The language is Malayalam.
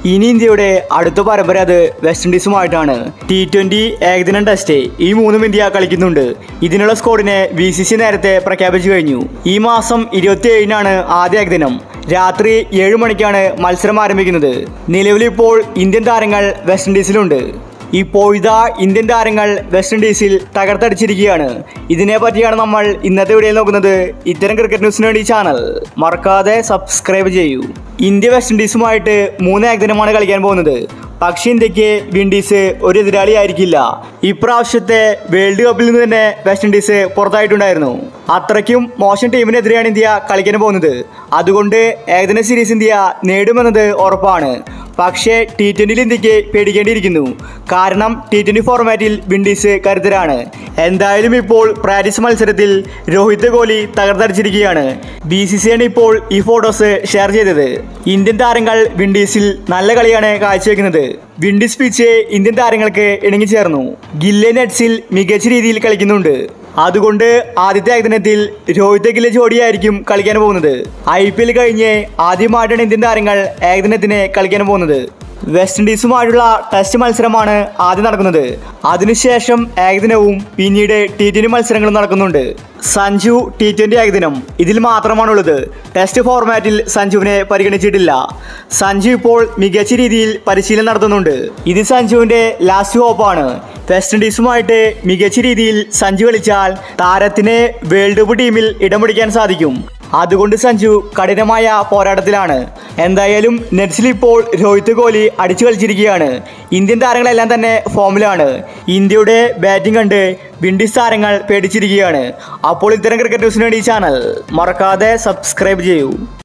ഇനി ഇന്ത്യയുടെ അടുത്ത പരമ്പര അത് വെസ്റ്റ് ഇൻഡീസുമായിട്ടാണ് ടി ട്വന്റി ഏകദിനം ടെസ്റ്റ് ഈ മൂന്നും ഇന്ത്യ കളിക്കുന്നുണ്ട് ഇതിനുള്ള സ്കോഡിനെ ബി സി സി നേരത്തെ പ്രഖ്യാപിച്ചു കഴിഞ്ഞു ഈ മാസം ഇരുപത്തി ഏഴിനാണ് ആദ്യ ഏകദിനം രാത്രി ഏഴ് മണിക്കാണ് മത്സരം ആരംഭിക്കുന്നത് നിലവിലിപ്പോൾ ഇന്ത്യൻ താരങ്ങൾ വെസ്റ്റ് ഇൻഡീസിലുണ്ട് ഇപ്പോഴിതാ ഇന്ത്യൻ താരങ്ങൾ വെസ്റ്റ് ഇൻഡീസിൽ തകർത്തടിച്ചിരിക്കുകയാണ് ഇതിനെ പറ്റിയാണ് നമ്മൾ ഇന്നത്തെ വീഡിയോയിൽ നോക്കുന്നത് ഇത്തരം ക്രിക്കറ്റ് ന്യൂസിന് വേണ്ടി ചാനൽ മറക്കാതെ സബ്സ്ക്രൈബ് ചെയ്യൂ ഇന്ത്യ വെസ്റ്റ് ഇൻഡീസുമായിട്ട് മൂന്ന് ഏകദിനമാണ് കളിക്കാൻ പോകുന്നത് പക്ഷേ ഇന്ത്യക്ക് വിൻഡീസ് ഒരു എതിരാളിയായിരിക്കില്ല ഇപ്രാവശ്യത്തെ വേൾഡ് കപ്പിൽ നിന്ന് തന്നെ വെസ്റ്റ് ഇൻഡീസ് പുറത്തായിട്ടുണ്ടായിരുന്നു അത്രയ്ക്കും മോശം ടീമിനെതിരെയാണ് ഇന്ത്യ കളിക്കാൻ പോകുന്നത് അതുകൊണ്ട് ഏകദിന സീരീസ് ഇന്ത്യ നേടുമെന്നത് ഉറപ്പാണ് പക്ഷേ ടി ട്വൻ്റിയിൽ ഇന്ത്യക്ക് പേടിക്കേണ്ടിയിരിക്കുന്നു കാരണം ടി ട്വൻ്റി ഫോർമാറ്റിൽ വിൻഡീസ് കരുതരാണ് എന്തായാലും ഇപ്പോൾ പ്രാക്ടീസ് മത്സരത്തിൽ രോഹിത് കോഹ്ലി തകർത്തടിച്ചിരിക്കുകയാണ് ബി സി സി ആണ് ഇപ്പോൾ ഈ ഫോട്ടോസ് ഷെയർ ചെയ്തത് ഇന്ത്യൻ താരങ്ങൾ വിൻഡീസിൽ നല്ല കളിയാണ് കാഴ്ചവെക്കുന്നത് വിൻഡീസ് പിച്ച് ഇന്ത്യൻ താരങ്ങൾക്ക് ഇണങ്ങിച്ചേർന്നു ഗില്ലെ നെറ്റ്സിൽ മികച്ച രീതിയിൽ കളിക്കുന്നുണ്ട് അതുകൊണ്ട് ആദ്യത്തെ ഏകദിനത്തിൽ രോഹിത് ഗില്ല ജോഡിയായിരിക്കും കളിക്കാൻ പോകുന്നത് ഐ പി എൽ കഴിഞ്ഞ് ആദ്യമായിട്ടാണ് ഇന്ത്യൻ താരങ്ങൾ ഏകദിനത്തിന് കളിക്കാൻ പോകുന്നത് വെസ്റ്റ് ഇൻഡീസുമായിട്ടുള്ള ടെസ്റ്റ് മത്സരമാണ് ആദ്യം നടക്കുന്നത് അതിനുശേഷം ഏകദിനവും പിന്നീട് ടി ട്വൻ്റി മത്സരങ്ങളും നടക്കുന്നുണ്ട് സഞ്ജു ടി ട്വൻ്റി ഏകദിനം ഇതിൽ മാത്രമാണുള്ളത് ടെസ്റ്റ് ഫോർമാറ്റിൽ സഞ്ജുവിനെ പരിഗണിച്ചിട്ടില്ല സഞ്ജു ഇപ്പോൾ മികച്ച രീതിയിൽ പരിശീലനം നടത്തുന്നുണ്ട് ഇത് സഞ്ജുവിൻ്റെ ലാസ്റ്റ് ഹോപ്പാണ് വെസ്റ്റ് ഇൻഡീസുമായിട്ട് മികച്ച രീതിയിൽ സഞ്ജു കളിച്ചാൽ താരത്തിന് വേൾഡ് കപ്പ് ടീമിൽ ഇടം പിടിക്കാൻ സാധിക്കും അതുകൊണ്ട് സഞ്ജു കഠിനമായ പോരാട്ടത്തിലാണ് എന്തായാലും നെറ്റ്സിൽ ഇപ്പോൾ രോഹിത് കോഹ്ലി അടിച്ചു കളിച്ചിരിക്കുകയാണ് ഇന്ത്യൻ താരങ്ങളെല്ലാം തന്നെ ഫോമിലാണ് ഇന്ത്യയുടെ ബാറ്റിംഗ് കണ്ട് വിൻഡീസ് താരങ്ങൾ പേടിച്ചിരിക്കുകയാണ് അപ്പോൾ ഇത്തരം ക്രിക്കറ്റ് ന്യൂസിന് വേണ്ടി ഈ ചാനൽ മറക്കാതെ സബ്സ്ക്രൈബ് ചെയ്യൂ